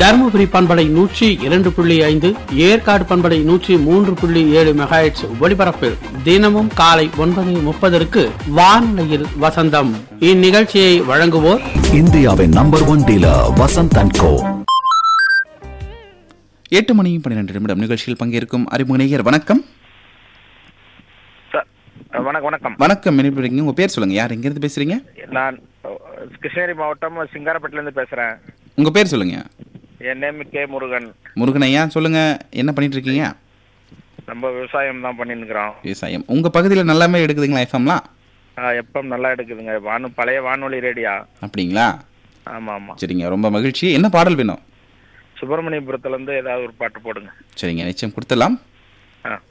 தருமபுரி பண்பலை நூற்றி இரண்டு புள்ளி ஐந்து ஏற்காடு பண்பலை நூற்றி மூன்று புள்ளி ஏழு மெகாஹெட்ஸ் ஒலிபரப்பில் தினமும் காலை ஒன்பது முப்பதற்கு வானொலியில் வசந்தம் இந்நிகழ்ச்சியை வழங்குவோர் இந்தியாவின் number one dealer Vasanth and Co எட்டு மணி பன்னிரெண்டு நிமிடம் நிகழ்ச்சியில் பங்கேற்கும் அறிமுக நேயர் வணக்கம் சார் அஹ் வணக்கம் வணக்கம் வணக்கம் இணைப்பிருக்கீங்க உங்க பேர் சொல்லுங்க யார் எங்கிருந்து பேசுறீங்க நான் அஹ், கிருஷ்ணகிரி மாவட்டம் சிங்காரப்பட்டிலேருந்து பேசுகிறேன் உங்க பேர் சொல்லுங்க என் நேம் கே முருகன் முருகன் ஐயா சொல்லுங்க என்ன பண்ணிட்டு இருக்கீங்க நம்ம விவசாயம் தான் பண்ணின்னு இருக்கிறோம் விவசாயம் உங்க பகுதியில் நல்லாமே எடுக்குதுங்களா எஃப்எம்லாம் எப்பம் நல்லா எடுக்குதுங்க வானு பழைய வானொலி ரேடியா அப்படிங்களா ஆமாம் ஆமாம் சரிங்க ரொம்ப மகிழ்ச்சி என்ன பாடல் வேணும் சுப்பிரமணியபுரத்துலேருந்து ஏதாவது ஒரு பாட்டு போடுங்க சரிங்க நிச்சயம் கொடுத்துடலாம் ஆ